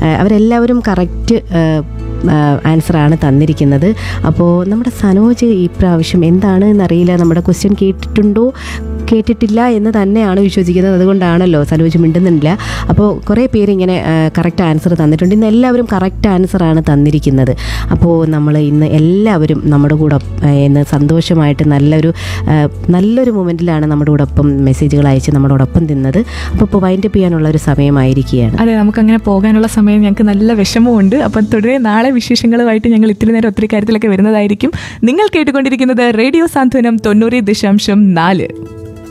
ആ, അവരെല്ലാവരും കറക്റ്റ് ആൻസറാണ് തന്നിരിക്കുന്നത് അപ്പോൾ നമ്മുടെ സനോജ് ഈ പ്രാവശ്യം എന്താണ് എന്നറിയില്ല നമ്മുടെ ക്വസ്റ്റ്യൻ കേട്ടിട്ടുണ്ടോ കേട്ടിട്ടില്ല എന്ന് തന്നെയാണ് വിശ്വസിക്കുന്നത് അതുകൊണ്ടാണല്ലോ സനോജ് മിണ്ടുന്നില്ല അപ്പോൾ കുറേ പേര് ഇങ്ങനെ കറക്റ്റ് ആൻസർ തന്നിട്ടുണ്ട് ഇന്ന് എല്ലാവരും കറക്റ്റ് ആൻസറാണ് തന്നിരിക്കുന്നത് അപ്പോൾ നമ്മൾ ഇന്ന് എല്ലാവരും നമ്മുടെ കൂടെ ആ, ഇന്ന് സന്തോഷമായിട്ട് നല്ലൊരു ആ, നല്ലൊരു മൊമെൻറ്റിലാണ് നമ്മുടെ കൂടൊപ്പം മെസ്സേജുകൾ അയച്ച് നമ്മളോടൊപ്പം നിന്നത് അപ്പോൾ ഇപ്പോൾ വൈൻഡപ്പ് ചെയ്യാനുള്ള ഒരു സമയമായിരിക്കുകയാണ് അതെ നമുക്കങ്ങനെ പോകാനുള്ള സമയം ഞങ്ങൾക്ക് നല്ല വിഷമമുണ്ട് അപ്പം തുടരെ നാളെ വിശേഷങ്ങളുമായിട്ട് ഞങ്ങൾ ഇത്തിരി നേരം ഒത്തിരി കാര്യത്തിലൊക്കെ വരുന്നതായിരിക്കും നിങ്ങൾ കേട്ടുകൊണ്ടിരിക്കുന്നത് റേഡിയോ സാന്ത്വനം തൊണ്ണൂറ് ദശാംശം നാല്